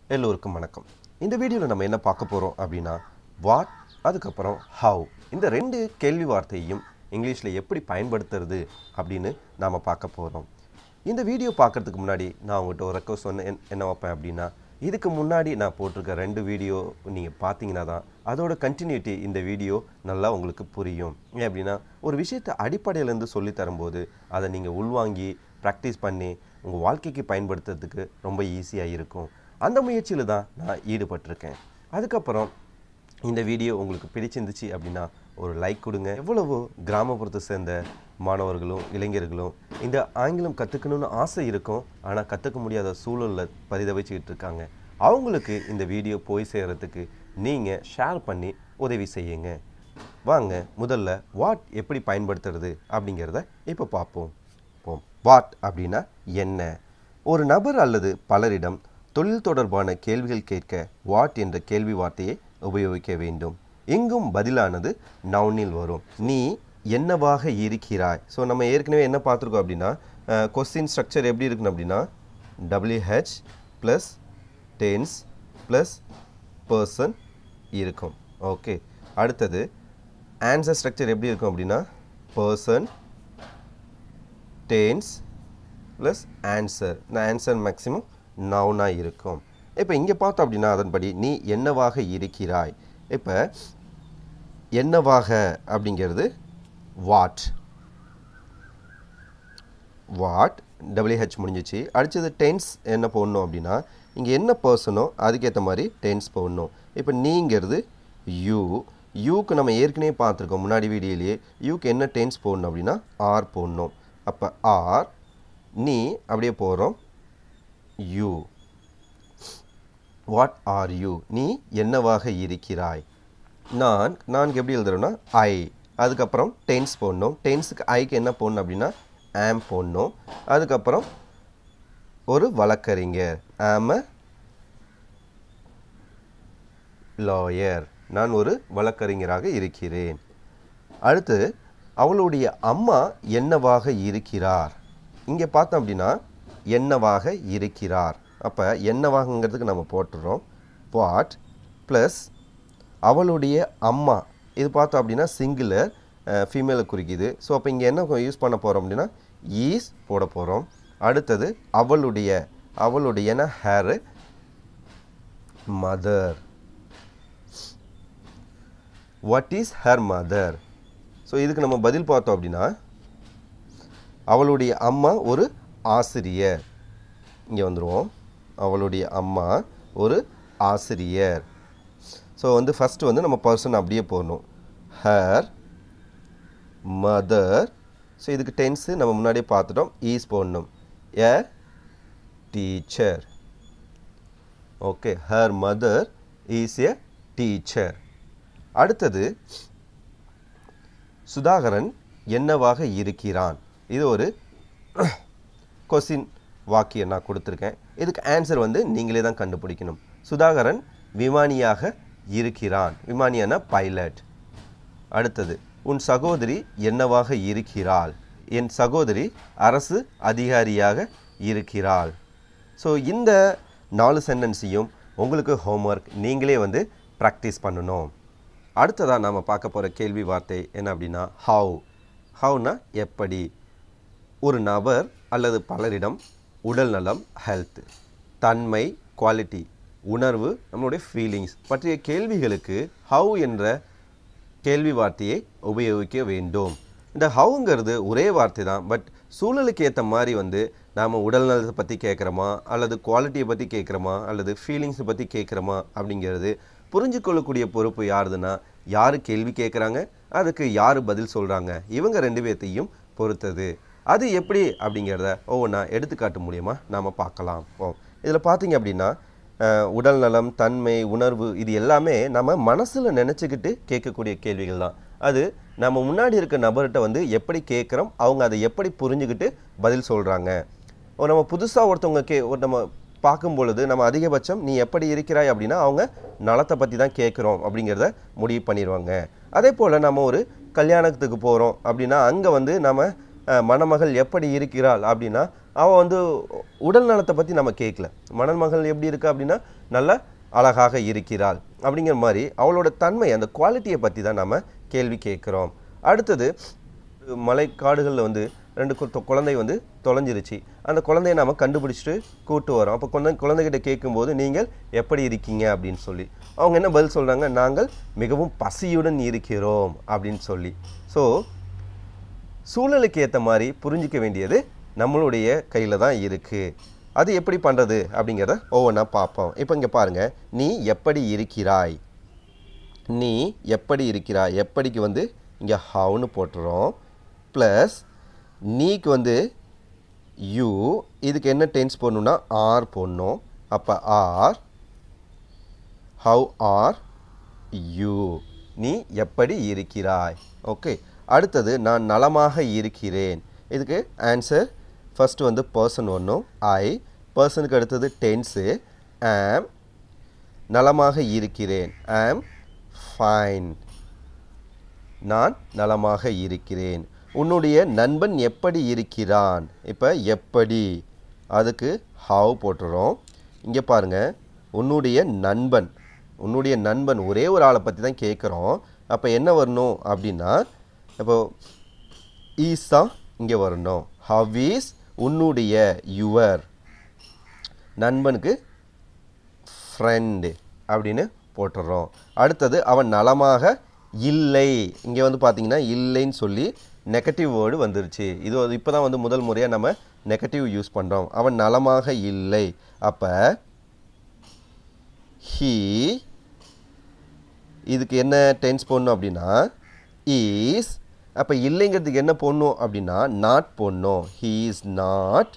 எல்லோருக்கும் வணக்கம் இந்த வீடியோவில் நம்ம என்ன பார்க்க போகிறோம் அப்படின்னா வாட் அதுக்கப்புறம் ஹவ் இந்த ரெண்டு கேள்வி வார்த்தையையும் இங்கிலீஷில் எப்படி பயன்படுத்துறது அப்படின்னு நாம் பார்க்க போகிறோம் இந்த வீடியோ பார்க்கறதுக்கு முன்னாடி நான் உங்கள்கிட்ட ஒரு ரெக்வஸ்ட் சொன்ன என்- என்ன வைப்பேன் அப்படின்னா இதுக்கு முன்னாடி நான் போட்டிருக்க ரெண்டு வீடியோ நீங்கள் பார்த்தீங்கன்னா தான் அதோட கண்டினியூட்டி இந்த வீடியோ நல்லா உங்களுக்கு புரியும் ஏன் அப்படின்னா ஒரு விஷயத்தை அடிப்படையிலேருந்து சொல்லி தரும்போது அதை நீங்கள் உள்வாங்கி ப்ராக்டிஸ் பண்ணி உங்கள் வாழ்க்கைக்கு பயன்படுத்துறதுக்கு ரொம்ப ஈஸியாக இருக்கும் அந்த முயற்சியில் தான் நான் ஈடுபட்டிருக்கேன் அதுக்கப்புறம் இந்த வீடியோ உங்களுக்கு பிடிச்சிருந்துச்சு அப்படின்னா ஒரு லைக் கொடுங்க எவ்வளவோ கிராமப்புறத்தை சேர்ந்த மாணவர்களும் இளைஞர்களும் இந்த ஆங்கிலம் கற்றுக்கணும்னு ஆசை இருக்கும் ஆனால் கற்றுக்க முடியாத சூழலில் பரிதவிச்சுக்கிட்டு இருக்காங்க அவங்களுக்கு இந்த வீடியோ போய் சேர்கிறதுக்கு நீங்கள் ஷேர் பண்ணி உதவி செய்யுங்க வாங்க முதல்ல வாட் எப்படி பயன்படுத்துறது அப்படிங்கிறத இப்போ பார்ப்போம் போம் வாட் அப்படின்னா என்ன ஒரு நபர் அல்லது பலரிடம் தொழில் தொடர்பான கேள்விகள் கேட்க வாட் என்ற கேள்வி வார்த்தையை உபயோகிக்க வேண்டும் எங்கும் பதிலானது நவுனில் வரும் நீ என்னவாக இருக்கிறாய் ஸோ நம்ம ஏற்கனவே என்ன பார்த்துருக்கோம் அப்படின்னா கொஸ்டின் ஸ்ட்ரக்சர் எப்படி இருக்கணும் அப்படின்னா WH plus tense plus person இருக்கும் ஓகே அடுத்தது ஆன்சர் ஸ்ட்ரக்சர் எப்படி இருக்கும் அப்படின்னா பர்சன் டென்ஸ் ப்ளஸ் ஆன்சர் இந்த ஆன்சர் மேக்ஸிமம் நவுனாக இருக்கும் இப்போ இங்கே பார்த்தோம் அப்படின்னா அதன்படி நீ என்னவாக இருக்கிறாய் இப்போ என்னவாக அப்படிங்கிறது வாட் வாட் டபிள்யூஹெச் முடிஞ்சிச்சு அடுத்தது டென்ஸ் என்ன போடணும் அப்படின்னா இங்கே என்ன பர்சனோ அதுக்கேற்ற மாதிரி டென்ஸ் போடணும் இப்போ நீங்கிறது யூ யூக்கு நம்ம ஏற்கனவே பார்த்துருக்கோம் முன்னாடி வீடியோலேயே யூக்கு என்ன டென்ஸ் போடணும் அப்படின்னா ஆர் போடணும் அப்போ ஆர் நீ அப்படியே போகிறோம் யூ வாட் ஆர் யூ நீ என்னவாக இருக்கிறாய் நான் நான்கு எப்படி எழுதுறோம்னா ஐ அதுக்கப்புறம் டென்ஸ் போடணும் டென்ஸுக்கு ஐக்கு என்ன போடணும் அப்படின்னா ஆம் போடணும் அதுக்கப்புறம் ஒரு வழக்கறிஞர் ஆம் லாயர் நான் ஒரு வழக்கறிஞராக இருக்கிறேன் அடுத்து அவளுடைய அம்மா என்னவாக இருக்கிறார் இங்கே பார்த்தோம் அப்படின்னா என்னவாக இருக்கிறார் அப்போ என்னவாகங்கிறதுக்கு நம்ம போட்டுடுறோம் வாட் ப்ளஸ் அவளுடைய அம்மா இது பார்த்தோம் அப்படின்னா சிங்குலர் ஃபீமேலை குறிக்குது ஸோ அப்போ இங்கே என்ன யூஸ் பண்ண போகிறோம் அப்படின்னா ஈஸ் போட போகிறோம் அடுத்தது அவளுடைய அவளுடையன her mother what is her mother so இதுக்கு நம்ம பதில் பார்த்தோம் அப்படின்னா அவளுடைய அம்மா ஒரு ஆசிரியர் இங்கே வந்துடுவோம் அவளுடைய அம்மா ஒரு ஆசிரியர் ஸோ வந்து ஃபஸ்ட்டு வந்து நம்ம பர்சன் அப்படியே போடணும் ஹர் மதர் ஸோ இதுக்கு டென்ஸு நம்ம முன்னாடியே பார்த்துட்டோம் ஈஸ் போடணும் a teacher okay her mother is a teacher அடுத்தது சுதாகரன் என்னவாக இருக்கிறான் இது ஒரு கொஸ்டின் வாக்கியம் நான் கொடுத்துருக்கேன் இதுக்கு ஆன்சர் வந்து நீங்களே தான் கண்டுபிடிக்கணும் சுதாகரன் விமானியாக இருக்கிறான் விமானியான பைலட் அடுத்தது உன் சகோதரி என்னவாக இருக்கிறாள் என் சகோதரி அரசு அதிகாரியாக இருக்கிறாள் ஸோ இந்த நாலு சென்டென்ஸையும் உங்களுக்கு ஹோம்ஒர்க் நீங்களே வந்து ப்ராக்டிஸ் பண்ணணும் அடுத்ததாக நாம் பார்க்க போகிற கேள்வி வார்த்தை என்ன அப்படின்னா ஹவு ஹவுனா எப்படி ஒரு நபர் அல்லது பலரிடம் உடல் நலம் ஹெல்த் தன்மை குவாலிட்டி உணர்வு நம்மளுடைய ஃபீலிங்ஸ் பற்றிய கேள்விகளுக்கு ஹவு என்ற கேள்வி வார்த்தையை உபயோகிக்க வேண்டும் இந்த ஹவுங்கிறது ஒரே வார்த்தை தான் பட் சூழலுக்கு ஏற்ற மாதிரி வந்து நாம் உடல் நலத்தை பற்றி கேட்குறோமா அல்லது குவாலிட்டியை பற்றி கேட்குறோமா அல்லது ஃபீலிங்ஸை பற்றி கேட்குறோமா அப்படிங்கிறது புரிஞ்சுக்கொள்ளக்கூடிய பொறுப்பு யாருதுன்னா யார் கேள்வி கேட்குறாங்க அதுக்கு யார் பதில் சொல்கிறாங்க இவங்க ரெண்டு பேர்த்தையும் பொறுத்தது அது எப்படி அப்படிங்கிறத ஒவ்வொன்றா எடுத்துக்காட்டு மூலியமா நாம் பார்க்கலாம் ஓ இதில் பார்த்தீங்க அப்படின்னா அஹ், உடல் நலம் தன்மை உணர்வு இது எல்லாமே நம்ம மனசில் நினச்சிக்கிட்டு கேட்கக்கூடிய கேள்விகள் தான் அது நம்ம முன்னாடி இருக்க நபர்கிட்ட வந்து எப்படி கேட்குறோம் அவங்க அதை எப்படி புரிஞ்சுக்கிட்டு பதில் சொல்கிறாங்க ஒரு நம்ம புதுசாக ஒருத்தவங்க கே ஒரு நம்ம பார்க்கும் பொழுது நம்ம அதிகபட்சம் நீ எப்படி இருக்கிறாய் அப்படின்னா அவங்க நலத்தை பற்றி தான் கேட்குறோம் அப்படிங்கிறத முடிவு பண்ணிடுவாங்க அதே போல் நம்ம ஒரு கல்யாணத்துக்கு போகிறோம் அப்படின்னா அங்கே வந்து நம்ம அஹ், மணமகள் எப்படி இருக்கிறாள் அப்படின்னா அவள் வந்து உடல் நலத்தை பற்றி நம்ம கேட்கல மணமகள் எப்படி இருக்கா அப்படின்னா நல்ல அழகாக இருக்கிறாள் அப்படிங்கிற மாதிரி அவளோட தன்மை அந்த குவாலிட்டியை பற்றி தான் நம்ம கேள்வி கேட்குறோம் அடுத்தது மலை காடுகளில் வந்து ரெண்டு கு- குழந்தை வந்து தொலைஞ்சிருச்சு அந்த குழந்தைய நாம் கண்டுபிடிச்சிட்டு கூட்டு வரோம் அப்போ குழந்தை குழந்தைகிட்ட கேட்கும்போது நீங்கள் எப்படி இருக்கீங்க அப்படின்னு சொல்லி அவங்க என்ன பதில் சொல்கிறாங்க நாங்கள் மிகவும் பசியுடன் இருக்கிறோம் அப்படின்னு சொல்லி ஸோ சூழலுக்கு ஏற்ற மாதிரி புரிஞ்சிக்க வேண்டியது நம்மளுடைய கையில் தான் இருக்குது அது எப்படி பண்ணுறது அப்படிங்கிறத ஒவ்வொன்றா பார்ப்போம் இப்போ இங்கே பாருங்கள் நீ எப்படி இருக்கிறாய் நீ எப்படி இருக்கிறாய் எப்படிக்கு வந்து இங்கே ஹவுன்னு போட்டுறோம் ப்ளஸ் நீக்கு வந்து யூ இதுக்கு என்ன டென்ஸ் போடணும்னா ஆர் போடணும் அப்போ ஆர் ஹவ் ஆர் யூ நீ எப்படி இருக்கிறாய் ஓகே அடுத்தது நான் நலமாக இருக்கிறேன் இதுக்கு ஆன்சர் ஃபர்ஸ்ட் வந்து பர்சன் ஒன்றும் ஐ பர்சனுக்கு அடுத்தது டென்ஸு ஆம் நலமாக இருக்கிறேன் ஆம் ஃபைன் நான் நலமாக இருக்கிறேன் உன்னுடைய நண்பன் எப்படி இருக்கிறான் இப்போ எப்படி அதுக்கு ஹவ் போட்டுறோம் இங்கே பாருங்க உன்னுடைய நண்பன் உன்னுடைய நண்பன் ஒரே ஒரு ஆளை பற்றி தான் கேட்குறோம் அப்போ என்ன வரணும் அப்படின்னா இப்போ ஈஸ் தான் இங்கே வரணும் ஹவ் இஸ் உன்னுடைய யுவர் நண்பனுக்கு ஃப்ரெண்டு அப்படின்னு போட்டுடுறோம் அடுத்தது அவன் நலமாக இல்லை இங்கே வந்து பார்த்தீங்கன்னா இல்லைன்னு சொல்லி நெகட்டிவ் வேர்டு வந்துருச்சு இது வந்து இப்போ தான் வந்து முதல் முறையாக நம்ம நெகட்டிவ் யூஸ் பண்ணுறோம் அவன் நலமாக இல்லை அப்போ ஹீ இதுக்கு என்ன டென்ஸ் போடணும் அப்படின்னா இஸ் அப்போ இல்லைங்கிறதுக்கு என்ன போடணும் அப்படின்னா நாட் போடணும் he is not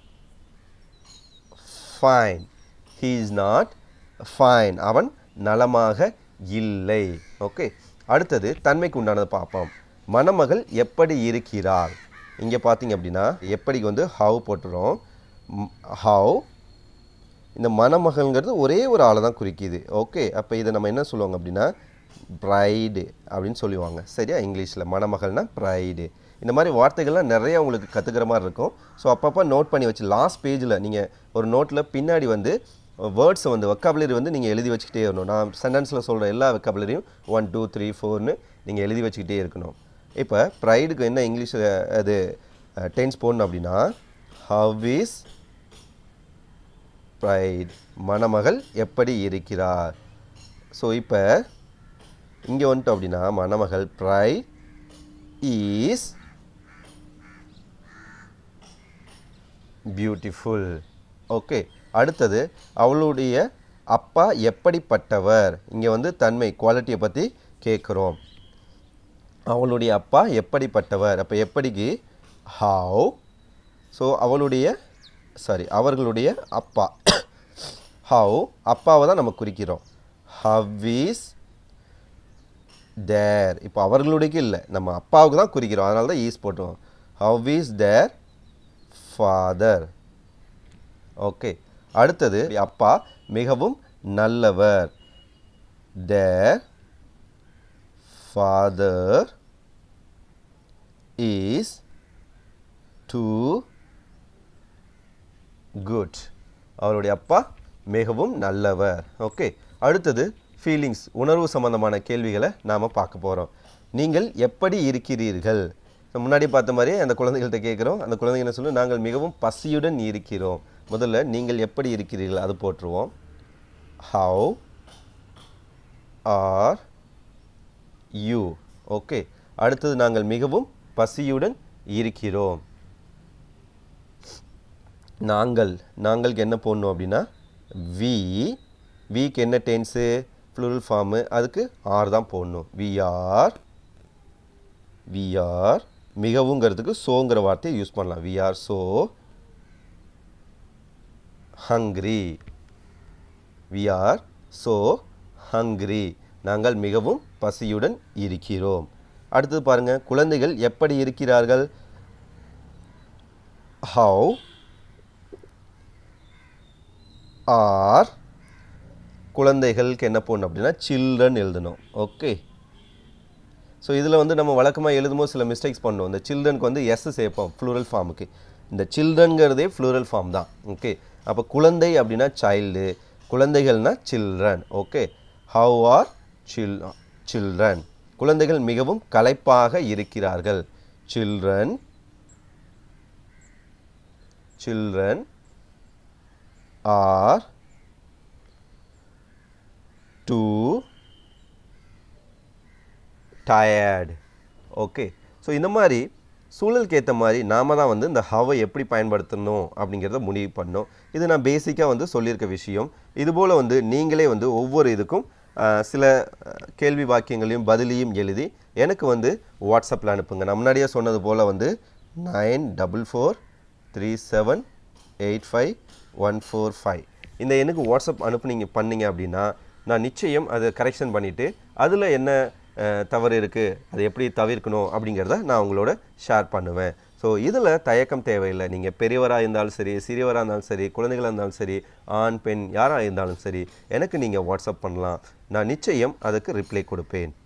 fine he is not fine அவன் நலமாக இல்லை ஓகே அடுத்தது தன்மைக்கு உண்டானதை பார்ப்போம் மணமகள் எப்படி இருக்கிறாள் இங்கே பார்த்தீங்க அப்படின்னா எப்படிக்கு வந்து ஹவ் போட்டுறோம் ஹவ் இந்த மணமகள்ங்கிறது ஒரே ஒரு ஆளை தான் குறிக்குது ஓகே அப்போ இதை நம்ம என்ன சொல்லுவாங்க அப்படின்னா ப்ரைடு அப்படின்னு சொல்லுவாங்க சரியா இங்கிலீஷில் மணமகள்னா ப்ரைடு இந்த மாதிரி வார்த்தைகள்லாம் நிறைய உங்களுக்கு கற்றுக்கிற மாதிரி இருக்கும் ஸோ அப்பப்போ நோட் பண்ணி வச்சு லாஸ்ட் பேஜில் நீங்கள் ஒரு நோட்டில் பின்னாடி வந்து வேர்ட்ஸை வந்து வெக்காபுலரி வந்து நீங்கள் எழுதி வச்சுக்கிட்டே இருக்கணும் நான் சென்டென்ஸில் சொல்கிற எல்லா வெக்காபுலரியும் ஒன் டூ த்ரீ ஃபோர்னு நீங்கள் எழுதி வச்சுக்கிட்டே இருக்கணும் இப்போ ப்ரைடுக்கு என்ன இங்கிலீஷில் அது டென்ஸ் போடணும் அப்படின்னா ஹவ் இஸ் ப்ரைட் மணமகள் எப்படி இருக்கிறார் ஸோ இப்போ இங்கே வந்துட்டோம் அப்படின்னா மணமகள் ப்ரைட் இஸ் பியூட்டிஃபுல் ஓகே அடுத்தது அவளுடைய அப்பா எப்படிப்பட்டவர் இங்கே வந்து தன்மை குவாலிட்டியை பற்றி கேட்குறோம் அவளுடைய அப்பா எப்படிப்பட்டவர் அப்போ எப்படிக்கு ஹவ் ஸோ அவளுடைய சாரி அவர்களுடைய அப்பா ஹவ் அப்பாவை தான் நம்ம குறிக்கிறோம் ஹவ் இஸ் தேர் இப்போ அவர்களுடையக்கு இல்லை நம்ம அப்பாவுக்கு தான் குறிக்கிறோம் அதனால தான் ஈஸ் போட்டுருவோம் how is their father okay அடுத்தது அப்பா மிகவும் நல்லவர் their father is too good அவருடைய அப்பா மிகவும் நல்லவர் ஓகே அடுத்தது ஃபீலிங்ஸ் உணர்வு சம்பந்தமான கேள்விகளை நாம் பார்க்க போகிறோம் நீங்கள் எப்படி இருக்கிறீர்கள் So, முன்னாடி பார்த்த மாதிரியே அந்த குழந்தைகள்கிட்ட கேட்குறோம் அந்த குழந்தைங்க என்ன சொல்லு நாங்கள் மிகவும் பசியுடன் இருக்கிறோம் முதல்ல நீங்கள் எப்படி இருக்கிறீர்கள் அது போட்டுருவோம் ஹவு ஆர் யூ ஓகே அடுத்தது நாங்கள் மிகவும் பசியுடன் இருக்கிறோம் நாங்கள் நாங்களுக்கு என்ன போடணும் அப்படின்னா வி விக்கு என்ன டென்ஸு ப்ளூரல் ஃபார்மு அதுக்கு ஆர் தான் போடணும் வி ஆர் வி ஆர் மிகவுங்கிறதுக்கு சோங்கிற வார்த்தையை யூஸ் பண்ணலாம் we are so hungry we are so hungry நாங்கள் மிகவும் பசியுடன் இருக்கிறோம் அடுத்தது பாருங்க குழந்தைகள் எப்படி இருக்கிறார்கள் ஹவு ஆர் குழந்தைகளுக்கு என்ன போடணும் அப்படின்னா சில்ட்ரன் எழுதணும் ஓகே ஸோ இதில் வந்து நம்ம வழக்கமாக எழுதும்போது சில மிஸ்டேக்ஸ் பண்ணோம் இந்த சில்ட்ரனுக்கு வந்து எஸ் சேர்ப்போம் ப்ளூரல் ஃபார்முக்கு இந்த சில்ட்ரன்கிறதே ஃப்ளூரல் ஃபார்ம் தான் ஓகே அப்போ குழந்தை அப்படின்னா சைல்டு குழந்தைகள்னா children okay how are chil children குழந்தைகள் மிகவும் களைப்பாக இருக்கிறார்கள் children children are too tired okay so இந்த மாதிரி சூழலுக்கு ஏற்ற மாதிரி நாம தான் வந்து இந்த ஹவை எப்படி பயன்படுத்தணும் அப்படிங்கிறத முடிவு பண்ணோம் இது நான் பேசிக்காக வந்து சொல்லியிருக்க விஷயம் இதுபோல் வந்து நீங்களே வந்து ஒவ்வொரு இதுக்கும் ஆஹ், சில ஆஹ், கேள்வி வாக்கியங்களையும் பதிலையும் எழுதி எனக்கு வந்து வாட்ஸ்அப்பில் அனுப்புங்க நான் முன்னாடியே சொன்னது போல் வந்து nine double four three seven eight five one four five இந்த எண்ணுக்கு வாட்ஸ்அப் அனுப்புனீங்க பண்ணீங்க அப்படின்னா நான் நிச்சயம் அதை கரெக்ஷன் பண்ணிவிட்டு அதில் என்ன அஹ், தவறு இருக்குது அதை எப்படி தவிர்க்கணும் அப்படிங்கிறத நான் உங்களோட ஷேர் பண்ணுவேன் ஸோ இதில் தயக்கம் தேவையில்லை நீங்கள் பெரியவராக இருந்தாலும் சரி சிறியவராக இருந்தாலும் சரி குழந்தைகளாக இருந்தாலும் சரி ஆண் பெண் யாராக இருந்தாலும் சரி எனக்கு நீங்கள் வாட்ஸ்அப் பண்ணலாம் நான் நிச்சயம் அதுக்கு ரிப்ளை கொடுப்பேன்